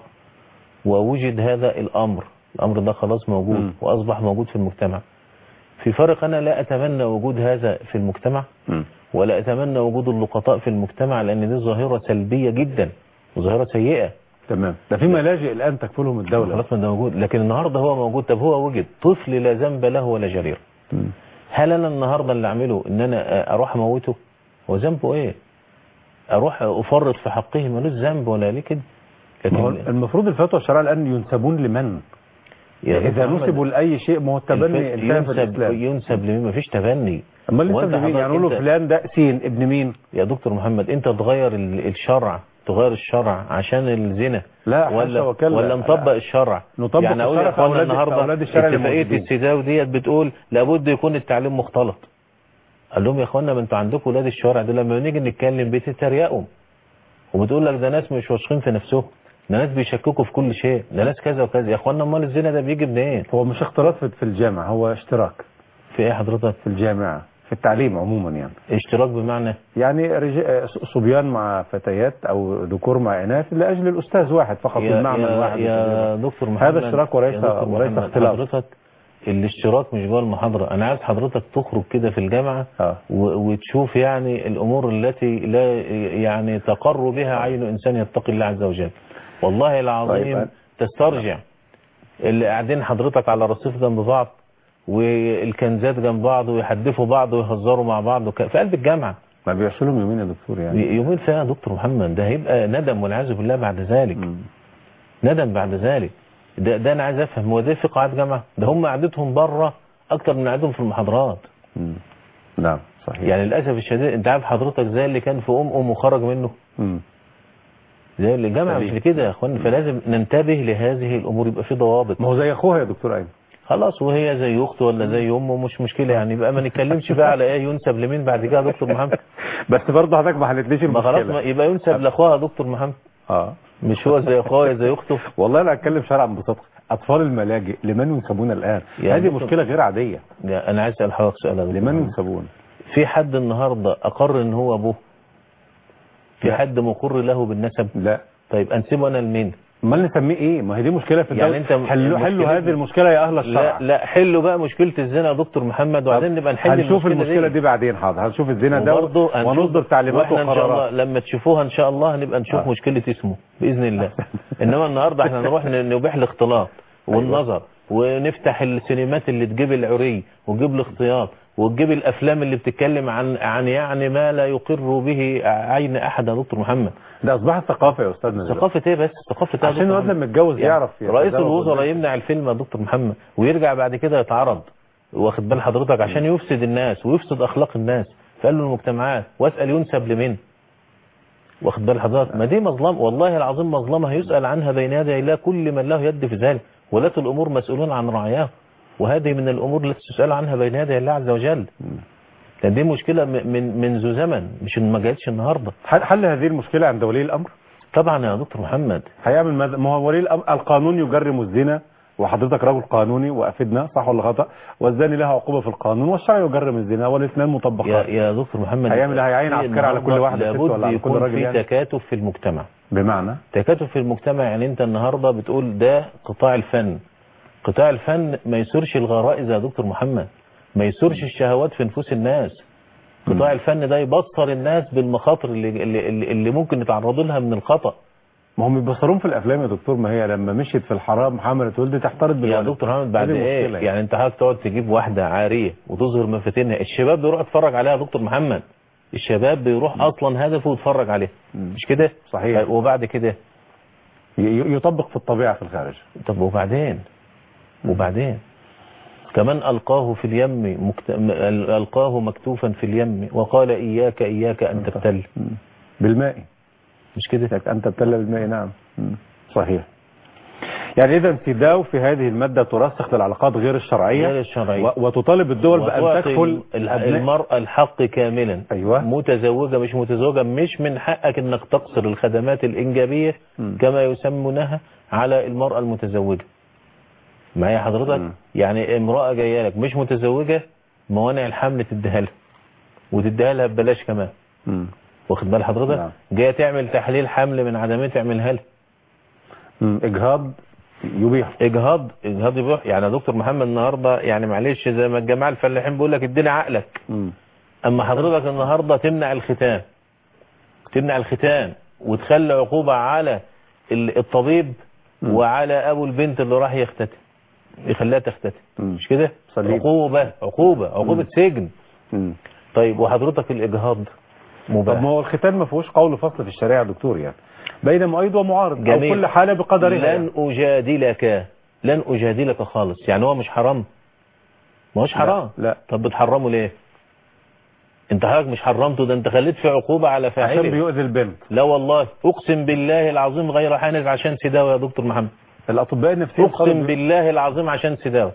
ووجد هذا الأمر الأمر ده خلاص موجود مم. وأصبح موجود في المجتمع في فرق أنا لا أتمنى وجود هذا في المجتمع مم. ولا أتمنى وجود اللقطاء في المجتمع لأن دي ظاهرة سلبية جدا وظاهرة سيئة تمام ده في ملاجئ الآن تكفلهم الدولة خلاص ما ده موجود لكن النهاردة هو موجود طب هو وجد طفل لا ذنب له ولا جرير مم. هل أنا النهاردة اللي أعمله إن أنا أروح أموته هو ذنبه إيه أروح أفرط في حقه ملوش ذنب ولا ليه كده ما هو لكن المفروض الفتوى الشرعية الآن ينسبون لمن يا إذا دكتور محمد، نسبوا لأي شيء ما هو التبني الف- انتهى في ينسب الإسلام ينسب لمين مفيش تبني أما اللي وأنت ينسب لمين يعني حضرتك يقولوا أنت- فلان ده سين ابن مين يا دكتور محمد انت تغير ال- الشرع تغير الشرع عشان الزنا لا، حاشا ولا وكلا. ولا نطبق الشرع نطبق يعني اقول الشرع يا في اخوانا أولاد- في النهارده أولاد الشرع اتفاقيه الموجودين. السداو ديت بتقول لابد يكون التعليم مختلط قال لهم يا اخوانا ما انتوا عندكم ولاد الشوارع دول لما نيجي نتكلم بتتريقوا وبتقول لك ده ناس مش واثقين في نفسهم ده ناس بيشككوا في كل شيء ده ناس كذا وكذا يا اخوانا امال الزنا ده بيجي منين هو مش اختلاط في في الجامعة هو اشتراك في ايه حضرتك في الجامعة في التعليم عموما يعني اشتراك بمعنى يعني رجال صبيان مع فتيات او ذكور مع اناث لاجل الاستاذ واحد فقط يا, المعمل يا, واحد يا دكتور محمد هذا اشتراك وليس يا دكتور وليس محمد، اختلاط حضرتك الاشتراك مش جوه المحاضرة انا عايز حضرتك تخرج كده في الجامعة اه و- وتشوف يعني الامور التي لا يعني تقر بها عين انسان يتقي الله عز وجل والله العظيم طيب. تسترجع اللي قاعدين حضرتك على رصيف جنب بعض والكنزات جنب بعض ويحدفوا بعض ويهزروا مع بعض وك... في قلب الجامعة ما بيعيشوا لهم يومين يا دكتور يعني يومين فيها يا دكتور محمد ده هيبقى ندم والعياذ بالله بعد ذلك مم. ندم بعد ذلك ده, ده انا عايز افهم هو ده في قاعات جامعه ده هم قعدتهم بره اكتر من قعدتهم في المحاضرات مم. نعم صحيح يعني للاسف الشديد انت عارف حضرتك زي اللي كان في ام ام وخرج منه مم. زي اللي الجامعه سليم. مش كده يا اخوان فلازم ننتبه لهذه الامور يبقى في ضوابط ما هو زي اخوها يا دكتور ايمن خلاص وهي زي اخته ولا زي امه مش مشكله يعني بقى ما نتكلمش بقى على ايه ينسب لمين بعد كده يا دكتور محمد بس برضه حضرتك ما حلتليش ما خلاص ما المشكله يبقى ينسب لاخوها يا دكتور محمد اه مش هو زي اخويا زي اخته والله انا اتكلم شرعا بصدق اطفال الملاجئ لمن ينسبون الان يا هذه دكتور. مشكله غير عاديه لا، انا عايز اسال حضرتك سؤال يا دكتور لمن محمد. ينسبون في حد النهاردة أقر إن هو أبوه في لا. حد مقر له بالنسب لا طيب أنسبه أنا لمين امال نسميه ايه ما هي دي مشكله في يعني الدولة أنت حلوا المشكلة حلوا دي- هذه المشكله يا اهل الشرع لا لا حلوا بقى مشكلة الزنا يا دكتور محمد وبعدين نبقى نحل هنشوف المشكله دي بعدين حاضر هنشوف الزنا ده وبرضه هنشوف- ونصدر تعليمات واحنا ان شاء الله وقرارات لما تشوفوها ان شاء الله هنبقى نشوف آه. مشكلة اسمه بإذن الله انما النهاردة احنا نروح ن- نبيح الاختلاط والنظر ونفتح السينمات اللي تجيب العري وتجيب الاختياط وتجيب الافلام اللي بتتكلم عن عن يعني ما لا يقر به عين احد يا دكتور محمد ده اصبحت ثقافه يا استاذنا دلوقتي. ثقافة ايه بس ثقافة ايه يا عشان دكتور الواد محمد؟ لما يتجوز يعني يعرف رئيس يتزوج الوزراء ويتجوز. يمنع الفيلم يا دكتور محمد ويرجع بعد كده يتعرض واخد بال حضرتك عشان يفسد الناس ويفسد اخلاق الناس فقال له المجتمعات واسال ينسب لمين واخد بال حضرتك ما دي مظلمه والله العظيم مظلمه هيسال عنها بين يدي الله كل من له يد في ذلك ولاة الامور مسؤولون عن رعاياهم وهذه من الامور التي تسال عنها بين يدي الله عز وجل لان دي مشكله م- من منذ زمن مش ما جاتش النهارده حل حل هذه المشكله عند ولي الامر طبعا يا دكتور محمد هيعمل ماذا ما هو ولي الامر القانون يجرم الزنا وحضرتك رجل قانوني وافدنا صح ولا خطا والزاني له عقوبه في القانون والشرع يجرم الزنا والاثنين يا مطبقان يا دكتور محمد هيعمل- هيعين في عسكري على كل النهاردة واحدة ست لابد ولا على كل يكون راجل في يعني؟ تكاتف في المجتمع بمعنى تكاتف في المجتمع يعني انت النهارده بتقول ده قطاع الفن قطاع الفن ما يثيرش الغرائز يا دكتور محمد ما يثيرش الشهوات في نفوس الناس قطاع الفن ده يبصر الناس بالمخاطر اللي, اللي, اللي اللي ممكن يتعرضوا لها من الخطأ ما هم بيبصرون في الافلام يا دكتور ما هي لما مشيت في الحرام حملت ولد تحترض يا بالولد دكتور محمد بعد هذه ايه مشكلة يعني انت حضرتك تقعد تجيب واحده عاريه وتظهر مفاتنها الشباب بيروح يتفرج عليها يا دكتور محمد الشباب بيروح اصلا هدفه يتفرج عليها مم. مش كده صحيح. طيب وبعد كده ي- يطبق في الطبيعه في الخارج طب وبعدين وبعدين كمان ألقاه في اليم مكت... م- ألقاه مكتوفا في اليم وقال إياك إياك أن تبتل مم. بالماء مش كده انت تبتلى بالماء نعم مم. صحيح يعني اذا سيداو في هذه المادة ترسخ للعلاقات غير الشرعية غير الشرعية. و- وتطالب الدول بأن وتعطي تكفل ال- أبناء- المرأة الحق كاملا أيوة. متزوجة مش متزوجة مش من حقك انك تقصر الخدمات الإنجابية مم. كما يسمونها على المرأة المتزوجة معايا حضرتك مم. يعني امرأة جاية لك مش متزوجة موانع الحمل تديها لها وتديها لها ببلاش كمان مم. واخد بال حضرتك نعم. جايه تعمل تحليل حمل من عدميه تعملها لها مم. اجهاض يبيح اجهاض اجهاض يبيح يعني يا دكتور محمد النهارده يعني معلش زي ما الجماعه الفلاحين بيقول لك اديني عقلك مم. اما حضرتك النهارده تمنع الختان تمنع الختان وتخلي عقوبه على ال- الطبيب مم. وعلى ابو البنت اللي راح يختتن يخليها تختتن مم. مش كده صليب. عقوبه عقوبه عقوبه سجن مم. طيب وحضرتك الاجهاض طب مباح ما هو الختان ما فيهوش قول فصل في الشريعة يا دكتور يعني بين مؤيد ومعارض جميل. او كل حالة بقدرها لن يعني. أجادلك لن أجادلك خالص يعني هو مش حرام ما هوش حرام لا. طب بتحرمه ليه انت حضرتك مش حرمته ده انت خليت في عقوبة على عشان فاعله بيؤذي البنت لا والله اقسم بالله العظيم غير حانز عشان سداوة يا دكتور محمد الاطباء النفسيين اقسم قالوا بالله العظيم عشان سداوة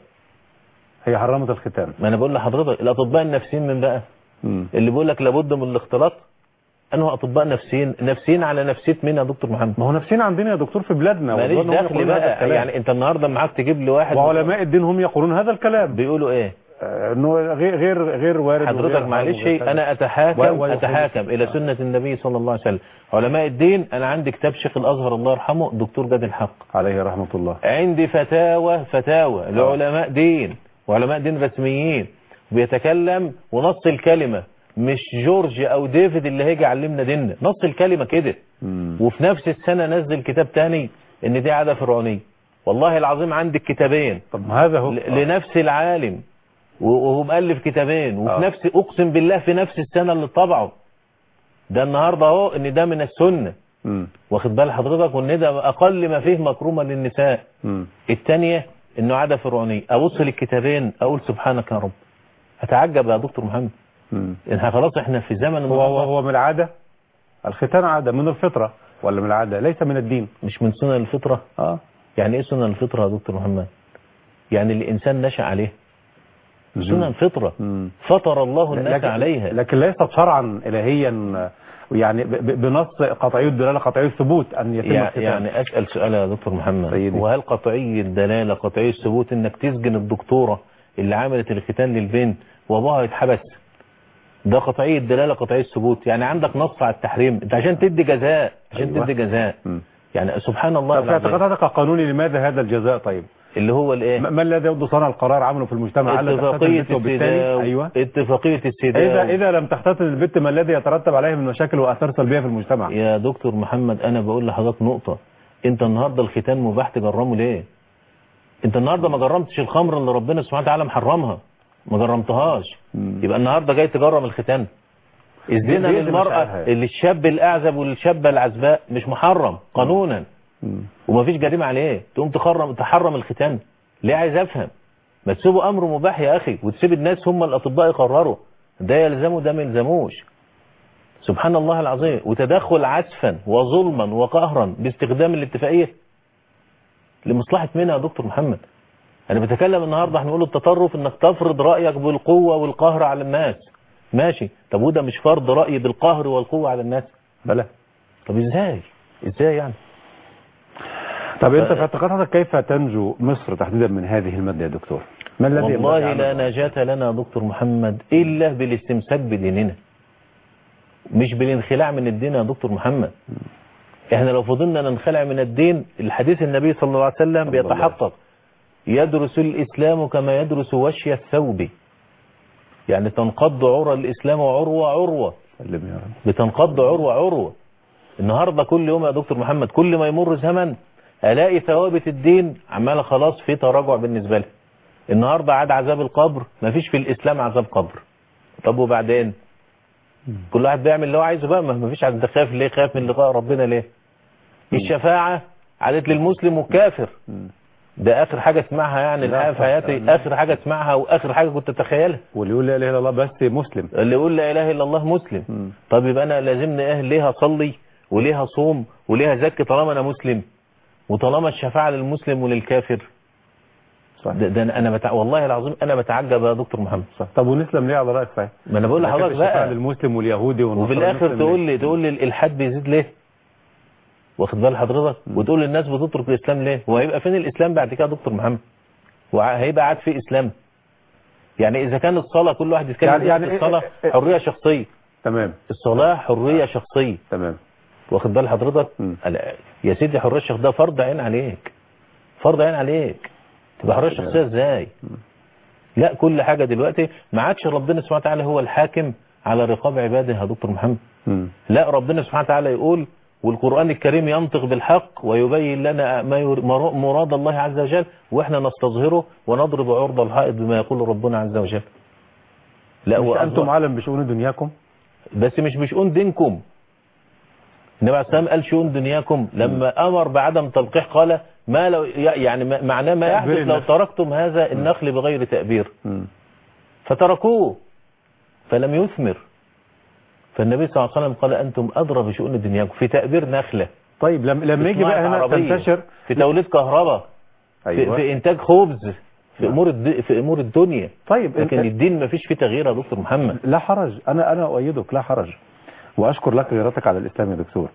هي حرمت الختان ما انا بقول لحضرتك الاطباء النفسيين من بقى مم. اللي بيقول لك لابد من الاختلاط انه اطباء نفسيين نفسيين على نفسية مين يا دكتور محمد ما هو نفسين عندنا يا دكتور في بلادنا ماليش والله إنهم دخل يقولون هذا بقى الكلام. يعني انت النهارده معاك تجيب لي واحد وعلماء الدين هم يقولون هذا الكلام بيقولوا ايه آه، انه غير غير غير وارد حضرتك وغير معلش حرام وغير انا اتحاكم و- ويخرج- اتحاكم الى سنة النبي صلى الله عليه وسلم علماء الدين انا عندي كتاب شيخ الازهر الله يرحمه دكتور جاد الحق عليه رحمة الله عندي فتاوى فتاوى لعلماء دين وعلماء دين رسميين بيتكلم ونص الكلمة مش جورج او ديفيد اللي هيجي يعلمنا ديننا نص الكلمة كده مم. وفي نفس السنة نزل كتاب تاني ان دي عادة فرعونية والله العظيم عندي الكتابين طب ما هذا هو ل- لنفس العالم و- وهو مؤلف كتابين وفي آه. نفس اقسم بالله في نفس السنه اللي طبعه ده النهارده اهو ان ده من السنه مم. واخد بال حضرتك وان ده اقل ما فيه مكرومه للنساء مم. الثانيه انه عاده فرعونيه ابص للكتابين اقول سبحانك يا رب اتعجب يا دكتور محمد مم. إن خلاص احنا في زمن هو هو النهارده هو من العادة الختان عادة من الفطرة ولا من العادة ليس من الدين مش من سنن الفطره اه يعني ايه سنن الفطره يا دكتور محمد يعني الانسان نشا عليه سنن الفطره مم. فطر الله الناس لكن, عليها لكن ليست شرعا إلهيا يعني ب- ب- بنص قطعي الدلالة قطعي الثبوت أن يتم يع- الختان يعني أسأل سؤال يا دكتور محمد سيدي. وهل قطعي الدلالة قطعي الثبوت انك تسجن الدكتورة اللي عملت الختان للبنت وابوها يتحبس ده قطعي الدلالة قطعي الثبوت يعني عندك نص على التحريم انت عشان تدي جزاء عشان أيوة. تدي جزاء مم. يعني سبحان الله طب في العظيم اعتقاداتك القانوني لماذا هذا الجزاء طيب اللي هو الايه ما ما الذي يبدو صانع القرار عمله في المجتمع على اتفاقية البت وبالتالي السداو ايوه اتفاقية السداو اذا اذا لم تختتن البت ما الذي يترتب عليه من مشاكل واثار سلبيه في المجتمع يا دكتور محمد انا بقول لحضرتك نقطة انت النهاردة الختان مباح تجرمه ليه انت النهاردة ما جرمتش الخمر اللي ربنا سبحانه وتعالى محرمها ما جرمتهاش مم. يبقى النهاردة جاي تجرم الختان الزنا بيأذي للمرأة مشاعرها. اللي الشاب الأعزب والشابة العزباء مش محرم قانونا مم. ومفيش جريمة عليه تقوم تخرم تحرم الختان ليه عايز افهم ما تسيبوا امر مباح يا اخي وتسيب الناس هم الاطباء يقرروا ده يلزمه ده ما يلزموش سبحان الله العظيم وتدخل عسفا وظلما وقهرا باستخدام الاتفاقية لمصلحة مين يا دكتور محمد انا بتكلم النهاردة هنقول التطرف انك تفرض رأيك بالقوة والقهر على الناس ماشي طب وده مش فرض رأي بالقهر والقوة على الناس بلى طب ازاي ازاي يعني طب انت في اعتقاداتك كيف تنجو مصر تحديدا من هذه الماده يا دكتور ما الذي ينبغي والله عمله؟ لا نجاة لنا يا دكتور محمد إلا بالاستمساك بديننا مش بالانخلاع من الدين يا دكتور محمد احنا لو فضلنا ننخلع من الدين الحديث النبي صلى الله عليه وسلم صلى الله عليه بيتحقق يدرس الإسلام كما يدرس وشي الثوب يعني تنقض عرى الإسلام عروة عروة سلم يا رب بتنقض عروة عروة النهاردة كل يوم يا دكتور محمد كل ما يمر زمن ألاقي ثوابت الدين عمالة خلاص في تراجع بالنسبة لي النهاردة عاد عذاب القبر مفيش في الإسلام عذاب قبر طب وبعدين كل واحد بيعمل اللي هو عايزه بقى ما مفيش حد خايف ليه خايف من لقاء ربنا ليه الشفاعة عادت للمسلم والكافر مم. ده آخر حاجة اسمعها يعني لا الحقيقة في طبعا. حياتي آخر حاجة اسمعها وآخر حاجة كنت أتخيلها واللي يقول لا اله الا الله بس مسلم اللي يقول لا إله إلا الله مسلم وطالما الشفاعة للمسلم وللكافر صح. ده, ده أنا- انا بتع... والله العظيم انا بتعجب يا دكتور محمد صح. طب ونسلم ليه على رايك صحيح ما انا بقول إذا كانت لحضرتك الشفاعة بقى للمسلم واليهودي وفي والنصارى الاخر نسلم تقول ليه؟ لي تقول لي الالحاد بيزيد ليه واخد بال حضرتك وتقول للناس بتترك الاسلام ليه وهيبقى فين الاسلام بعد كده يا دكتور محمد وهيبقى قاعد في اسلام يعني اذا كان الصلاه كل واحد يتكلم يعني- يعني يعني الصلاه إيه- إيه- حريه شخصيه تمام الصلاه حريه شخصيه تمام واخد بال حضرتك مم. لا، يا سيدي حريه الشخصيه ده فرض عين عليك فرض عين عليك تبقى حريه شخصيه ازاي لا كل حاجه دلوقتي ما عادش ربنا سبحانه وتعالى هو الحاكم على رقاب عباده يا دكتور محمد مم. لا ربنا سبحانه وتعالى يقول والقرآن الكريم ينطق بالحق ويبين لنا ما ير- مر- مراد الله عز وجل واحنا نستظهره ونضرب عرض الحائط بما يقول ربنا عز وجل لا مش وأظهر- انتم عالم بشؤون دنياكم بس مش بشؤون دينكم النبي عليه السلام قال شؤون دنياكم لما امر بعدم تلقيح قال ما لو يعني ما- معناه ما تأبير يحدث لو النخل. تركتم هذا النخل بغير تأبير مم. فتركوه فلم يثمر فالنبي صلى الله عليه وسلم قال أنتم أدرى بشؤون دنياكم في تأبير نخلة طيب لما لما يجي في بقى صناعة هنا عربية، تنتشر في توليد كهرباء في, ايوه في إنتاج خبز في أمور الد... في أمور الدنيا طيب لكن انت الدين ما فيش فيه تغيير يا دكتور محمد لا حرج انا انا اؤيدك لا حرج واشكر لك غيرتك على الاسلام يا دكتور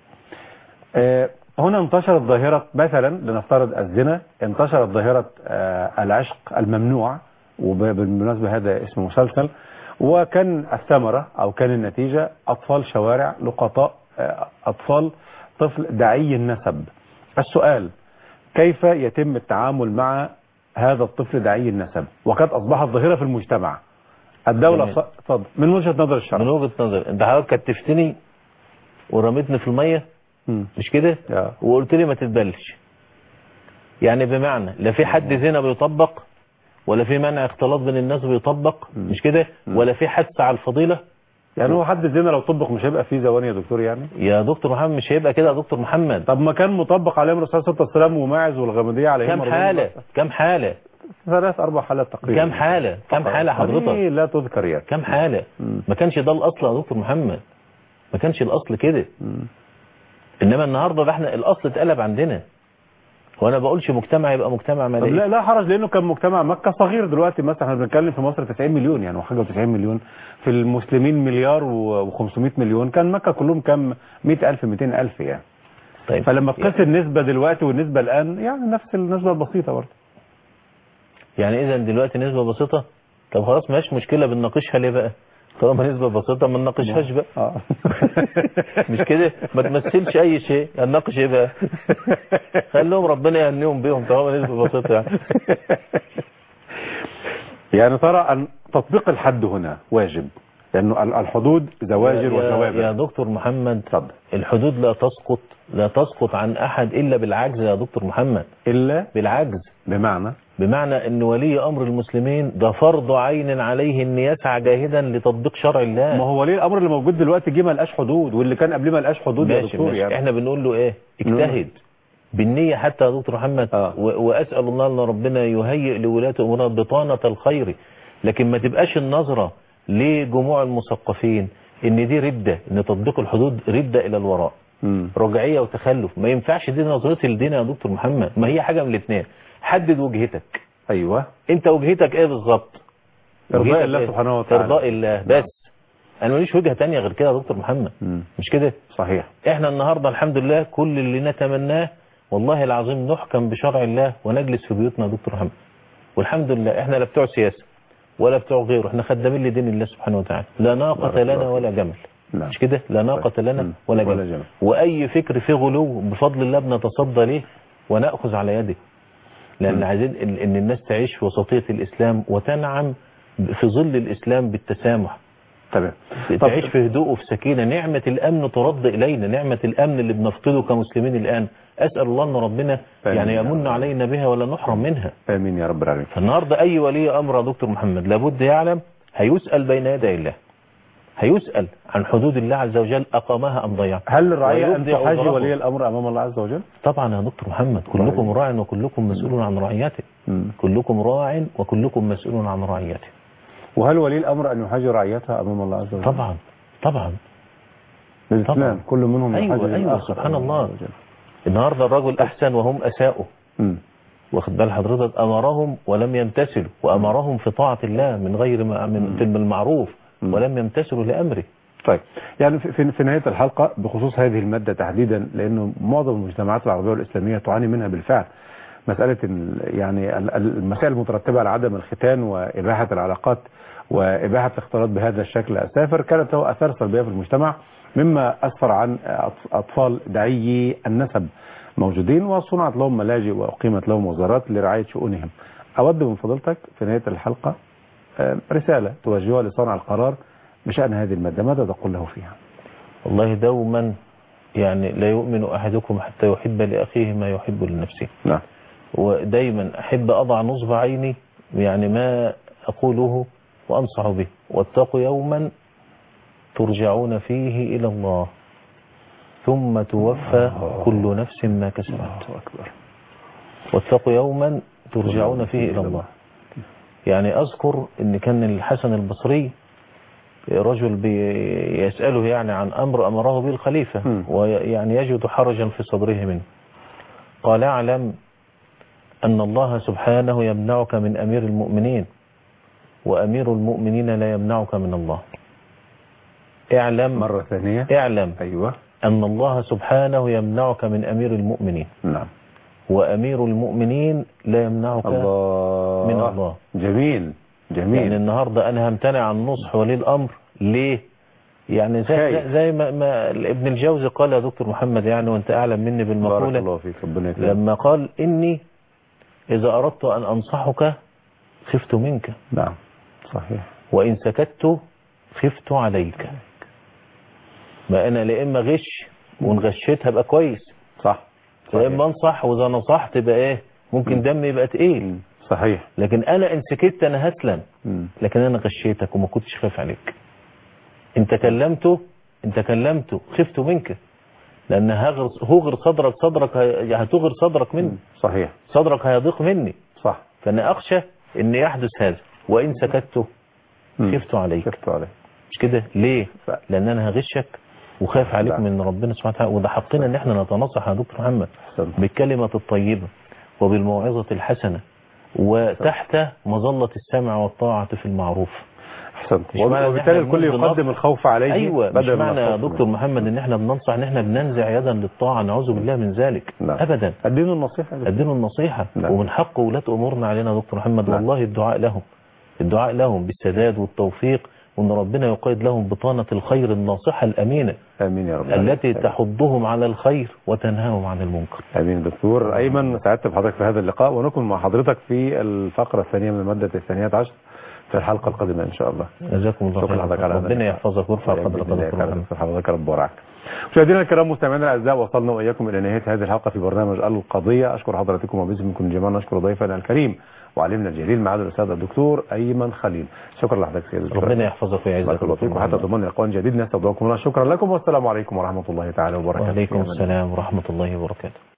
آه، هنا انتشرت ظاهرة مثلا لنفترض الزنا انتشرت ظاهرة آه، العشق الممنوع وبالمناسبة هذا اسم مسلسل وكان الثمرة او كان النتيجة اطفال شوارع لقطاء آه، اطفال طفل داعي النسب السؤال كيف يتم التعامل مع هذا الطفل داعي النسب وقد اصبحت ظاهرة في المجتمع الدولة جميل. ص- اتفضل من وجهة نظر من الشرع وجهة نظر أنت حضرتك كتفتني ورميتني في المية مم. مش كده آه. وقلت لي ما تتبلش يعني بمعنى لا في حد زنا بيطبق ولا في منع اختلاط بين الناس بيطبق مش كده ولا في حث على الفضيلة يعني هو حد زنا لو طبق مش هيبقى فيه زواني يا دكتور يعني يا دكتور محمد مش هيبقى كده يا دكتور محمد طب ما كان مطبق عليهم الرسول صلى الله عليه وسلم وماعز والغامدية عليهم كم رضوان حالة الله. كم حالة ثلاث اربع حالات تقريبا كم حالة كم حالة حضرتك هذه لا تذكر يعني كم حالة مم. ما كانش ده الأصل يا دكتور محمد ما كانش الأصل كده مم. إنما النهاردة ده احنا الأصل اتقلب عندنا وأنا بقولش مجتمع يبقى مجتمع طب ملايين لا لا حرج لانه كان مجتمع مكة صغير دلوقتي مثلا احنا بنتكلم في مصر 90 مليون يعني وحاجه و90 مليون في المسلمين مليار و500 مليون كان مكة كلهم كام 100000 200000 يعني طيب فلما تقيس النسبة دلوقتي والنسبة الآن يعني نفس النسبة البسيطة برضه يعني إذا دلوقتي نسبة بسيطة طب خلاص ماشي مشكلة بنناقشها ليه بقى طالما نسبة بسيطة ما نناقشهاش بقى اه مش كده ما تمثلش أي شيء هنناقش إيه بقى خليهم ربنا يهنيهم بيهم طالما نسبة بسيطة يعني يعني ترى أن تطبيق الحد هنا واجب لأنه ال- الحدود زواجر يا- يا وزوابر دكتور محمد اتفضل الحدود لا تسقط لا تسقط عن أحد إلا بالعجز يا دكتور محمد إلا بالعجز بمعنى بمعنى ان ولي امر المسلمين ده فرض عين عليه ان يسعى جاهدا لتطبيق شرع ما الله هو ولي الأمر اللي موجود دلوقتي جه ما لقاش حدود واللي كان قبليه ما لقاش حدود يا ماشي دكتور ماشي يعني احنا بنقول له ايه اجتهد بالنية حتى يا دكتور محمد آه. و- واسأل الله ان ربنا يهيئ لولاة امورنا بطانة الخير لكن ما تبقاش النظرة لجموع المثقفين ان دي ردة ان تطبيق الحدود ردة الى الوراء مم. رجعية وتخلف ما ينفعش دي نظرتي لدينا يا دكتور محمد ما هي حاجة من الاثنين حدد وجهتك أيوه انت وجهتك ايه بالظبط إرضاء وجهتك الله إيه؟ سبحانه وتعالى. ارضاء الله بس انا ماليش وجهه تانية غير كده يا دكتور محمد مم. مش كده صحيح احنا النهارده الحمد لله كل اللي نتمناه والله العظيم نحكم بشرع الله ونجلس في بيوتنا يا دكتور محمد والحمد لله احنا لا بتوع سياسه ولا بتوع غيره احنا خدامين لدين الله سبحانه وتعالى لا ناقه بارك الله لنا فيك. ولا جمل نعم. مش كده لا ناقه لنا مم. ولا ولا جمل جمل. واي فكر فيه غلو بفضل الله بنتصدى ليه وناخذ على يده لان مم. عايزين ان إن الناس تعيش في وسطيه الاسلام وتنعم في ظل الاسلام بالتسامح تمام تعيش في هدوء وفي سكينة نعمة الأمن ترد إلينا نعمة الأمن اللي بنفقده كمسلمين الآن أسأل الله أن ربنا آمين يعني يا يمن رب. علينا بها ولا نحرم منها آمين يا رب العالمين فالنهاردة أي ولي أمر يا دكتور محمد لابد يعلم هيسأل بين يدي الله هيسأل عن حدود الله عز وجل أقامها أم ضيعها هل الرعية أن ويبدي تحاجي عذره. ولي الأمر أمام الله عز وجل؟ طبعا يا دكتور محمد كلكم راع وكلكم مسؤول عن رعيته مم. كلكم راع وكلكم مسؤول عن رعيته وهل ولي الأمر أن يحاجي رعيتها أمام الله عز وجل؟ طبعا طبعا الإسلام طبعا. كل منهم أيوة، يحاجي أيوة، الآخر سبحان أمام الله. عز وجل. النهاردة الرجل أحسن وهم أساءوا مم. واخد بال حضرتك أمرهم ولم يمتثلوا وأمرهم في طاعة الله من غير ما من في المعروف مم. ولم يمتثلوا لأمره طيب يعني في- في في نهاية الحلقة بخصوص هذه المادة تحديدا لأنه معظم المجتمعات العربية والإسلامية تعاني منها بالفعل مسألة ال- يعني ال- ال- المسائل المترتبة على عدم الختان وإباحة العلاقات وإباحة الاختلاط بهذا الشكل السافر كانت له أثار سلبية في المجتمع مما أسفر عن أطف- أطفال داعيي النسب موجودين وصنعت لهم ملاجئ وأقيمت لهم وزارات لرعاية شؤونهم أود من فضيلتك في نهاية الحلقة آه، رسالة توجهها لصانع القرار بشأن هذه المادة ماذا تقول له فيها والله دوما يعني لا يؤمن أحدكم حتى يحب لأخيه ما يحب لنفسه نعم ودايما أحب أضع نصب عيني يعني ما أقوله وأنصح به واتقوا يوما ترجعون فيه إلى الله ثم توفى كل نفس ما كسبت الله أكبر واتقوا يوما ترجعون فيه إلى الله يعني أذكر أن كان الحسن البصري رجل بيسأله يعني عن أمر أمره به الخليفة مم. ويعني يجد حرجا في صدره منه قال اعلم أن الله سبحانه يمنعك من أمير المؤمنين وأمير المؤمنين لا يمنعك من الله اعلم مرة ثانية اعلم أيوة أن الله سبحانه يمنعك من أمير المؤمنين نعم وأمير المؤمنين لا يمنعك الله من الله. جميل جميل يعني النهاردة أنا همتنع عن نصح ولي الأمر ليه يعني زي, خايف. زي ما, ما ابن الجوزي قال يا دكتور محمد يعني وانت أعلم مني بارك بالمقولة الله فيك ربنا يكرمك لما قال إني إذا أردت أن أنصحك خفت منك نعم صحيح وإن سكت خفت عليك ما أنا لا إما غش وانغشيت هبقى كويس صح لا إما أنصح وإذا نصحت يبقى إيه ممكن دمي يبقى تقيل مم. صحيح لكن أنا إن سكت أنا هسلم مم. لكن أنا غشيتك وما كنتش خايف عليك إن تكلمت إن تكلمت خفت منك لأن هغر- هغر صدرك صدرك هي- هتغر صدرك مني صحيح صدرك هيضيق مني صح فأنا أخشى إن يحدث هذا وإن سكت مم. خفت عليك شفت عليه مش كده ليه ف- لأن أنا هغشك وخايف عليك نعم. من ربنا سبحانه وتعالى وده حقنا إن إحنا نتنصح يا دكتور محمد أحسنت. بالكلمة الطيبة وبالموعظة الحسنة وتحت مظلة السمع والطاعة في المعروف احسنت مش معنى إن وبالتالي إحنا الكل بننصح- يقدم الخوف عليه ايوه مش بدل من معنى يا الخوف دكتور منه. محمد ان احنا بننصح ان احنا بننزع يدا للطاعه نعوذ بالله من ذلك نعم. ابدا الدين النصيحة يا دكتور. اديله النصيحه نعم. ومن حق ولاة امورنا علينا يا دكتور محمد نعم. والله الدعاء لهم الدعاء لهم بالسداد والتوفيق وان ربنا يقيد لهم بطانه الخير الناصحه الامينه امين يا رب التي آمين. تحضهم على الخير وتنهاهم عن المنكر امين دكتور ايمن سعدت بحضرتك في هذا اللقاء ونكون مع حضرتك في الفقرة الثانية من المادة الثانية عشر في الحلقة القادمة ان شاء الله جزاكم الله شكرا لحضرتك خير على هذا ربنا اللقاء. يحفظك ويرفع قدرك يا بإذن الله دكتور تعالى. محمد يستر حضرتك رب ورعاك مشاهدينا الكرام مستمعينا الاعزاء وصلنا واياكم الى نهايه هذه الحلقه في برنامج القضيه اشكر حضراتكم وباسمكم جميعا نشكر ضيفنا الكريم وعلمنا الجليل معالي الاستاذ الدكتور ايمن خليل شكرا لحضرتك سيدي الدكتور ربنا يحفظك ويعزك بارك الله فيكم وحتى ضمن لقاء جديد نستودعكم الله شكرا لكم والسلام عليكم ورحمه الله تعالى وبركاته وعليكم في أمان الله. السلام ورحمه الله وبركاته